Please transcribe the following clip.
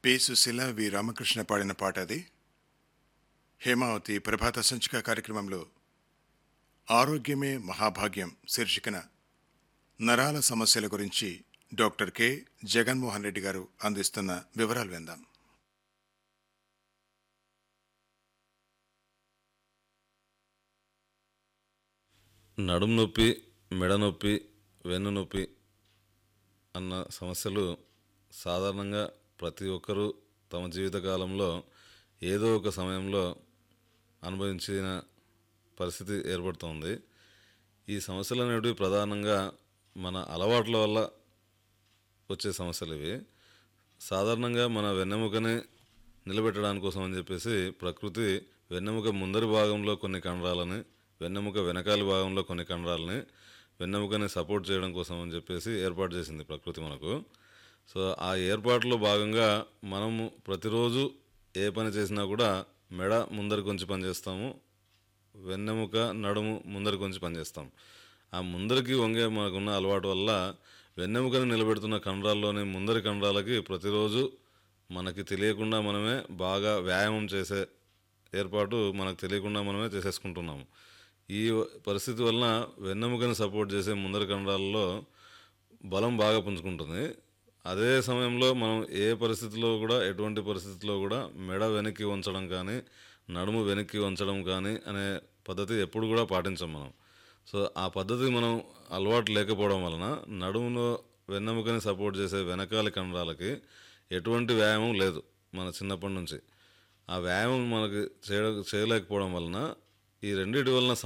P Susheela వి రామకృష్ణ పాడిన పాట అది హేమావతి ప్రభాత సంచిక కార్యక్రమంలో ఆరోగ్యమే మహాభాగ్యం శీర్షికన నరాల సమస్యల గురించి డాక్టర్ కె జగన్మోహన్ రెడ్డి గారు అందిస్తున్న వివరాలు విందాం నడుము నొప్పి మెడ నొప్పి వెన్ను నొప్పి అన్న సమస్యలు సాధారణంగా ప్రతి ఒక్కరూ తమ జీవితకాలంలో ఏదో ఒక సమయంలో అనుభవించిన పరిస్థితి ఏర్పడుతుంది ఈ సమస్యలు అనేవి ప్రధానంగా మన అలవాట్ల వల్ల వచ్చే సమస్యలు ఇవి సాధారణంగా మన వెన్నెముకని నిలబెట్టడానికి కోసం అని చెప్పేసి ప్రకృతి వెన్నెముక ముందరి భాగంలో కొన్ని కండరాలని వెన్నెముక వెనకాలి భాగంలో కొన్ని కండరాలని వెన్నెముకని సపోర్ట్ చేయడం కోసం అని చెప్పేసి ఏర్పాటు చేసింది ప్రకృతి మనకు సో ఆ ఏర్పాటులో భాగంగా మనము ప్రతిరోజు ఏ పని చేసినా కూడా మెడ ముందరికి కొంచెం పని చేస్తాము వెన్నెముక నడుము ముందరికి కొంచెం పనిచేస్తాం ఆ ముందరికి వంగే మనకున్న అలవాటు వల్ల వెన్నెముకని నిలబెడుతున్న కండరాల్లోని ముందరి కండరాలకి ప్రతిరోజు మనకి తెలియకుండా మనమే బాగా వ్యాయామం చేసే ఏర్పాటు మనకు తెలియకుండా మనమే చేసేసుకుంటున్నాము ఈ పరిస్థితి వలన వెన్నెముకని సపోర్ట్ చేసే ముందరి కండరాలలో బలం బాగా పుంజుకుంటుంది అదే సమయంలో మనం ఏ పరిస్థితిలో కూడా ఎటువంటి పరిస్థితిలో కూడా మెడ వెనక్కి ఉంచడం కానీ నడుము వెనక్కి ఉంచడం కానీ అనే పద్ధతి ఎప్పుడు కూడా పాటించం మనం సో ఆ పద్ధతి మనం అలవాటు లేకపోవడం వలన నడుములో వెన్నెముకని సపోర్ట్ చేసే వెనకాలి కండరాలకి ఎటువంటి వ్యాయామం లేదు మన చిన్నప్పటి నుంచి ఆ వ్యాయామం మనకి చేయ చేయలేకపోవడం వలన ఈ రెండింటి వలన